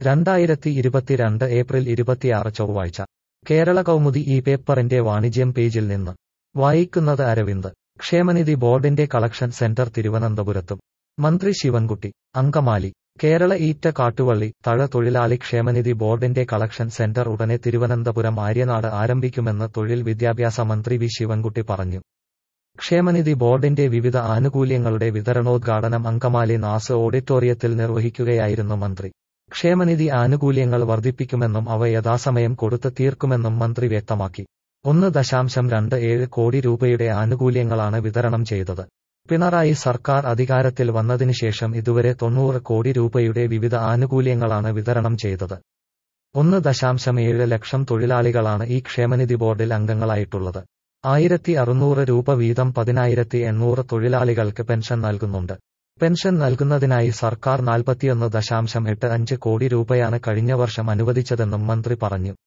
രണ്ടായിരത്തി ഇരുപത്തിരണ്ട് ഏപ്രിൽ ഇരുപത്തിയാറ് ചൊവ്വാഴ്ച കേരള കൗമുദി ഈ പേപ്പറിന്റെ വാണിജ്യം പേജിൽ നിന്ന് വായിക്കുന്നത് അരവിന്ദ് ക്ഷേമനിധി ബോർഡിന്റെ കളക്ഷൻ സെന്റർ തിരുവനന്തപുരത്തും മന്ത്രി ശിവൻകുട്ടി അങ്കമാലി കേരള ഈറ്റ കാട്ടുവള്ളി തഴ തൊഴിലാളി ക്ഷേമനിധി ബോർഡിന്റെ കളക്ഷൻ സെന്റർ ഉടനെ തിരുവനന്തപുരം ആര്യനാട് ആരംഭിക്കുമെന്ന് തൊഴിൽ വിദ്യാഭ്യാസ മന്ത്രി വി ശിവൻകുട്ടി പറഞ്ഞു ക്ഷേമനിധി ബോർഡിന്റെ വിവിധ ആനുകൂല്യങ്ങളുടെ വിതരണോദ്ഘാടനം അങ്കമാലി നാസ് ഓഡിറ്റോറിയത്തിൽ നിർവഹിക്കുകയായിരുന്നു മന്ത്രി ക്ഷേമനിധി ആനുകൂല്യങ്ങൾ വർദ്ധിപ്പിക്കുമെന്നും അവ യഥാസമയം കൊടുത്ത് തീർക്കുമെന്നും മന്ത്രി വ്യക്തമാക്കി ഒന്ന് ദശാംശം രണ്ട് ഏഴ് കോടി രൂപയുടെ ആനുകൂല്യങ്ങളാണ് വിതരണം ചെയ്തത് പിണറായി സർക്കാർ അധികാരത്തിൽ വന്നതിനുശേഷം ഇതുവരെ തൊണ്ണൂറ് കോടി രൂപയുടെ വിവിധ ആനുകൂല്യങ്ങളാണ് വിതരണം ചെയ്തത് ഒന്ന് ദശാംശം ഏഴ് ലക്ഷം തൊഴിലാളികളാണ് ഈ ക്ഷേമനിധി ബോർഡിൽ അംഗങ്ങളായിട്ടുള്ളത് ആയിരത്തി അറുന്നൂറ് രൂപ വീതം പതിനായിരത്തി എണ്ണൂറ് തൊഴിലാളികൾക്ക് പെൻഷൻ നൽകുന്നുണ്ട് പെൻഷൻ നൽകുന്നതിനായി സർക്കാർ നാൽപ്പത്തിയൊന്ന് ദശാംശം എട്ട് അഞ്ച് കോടി രൂപയാണ് കഴിഞ്ഞ വർഷം അനുവദിച്ചതെന്നും മന്ത്രി പറഞ്ഞു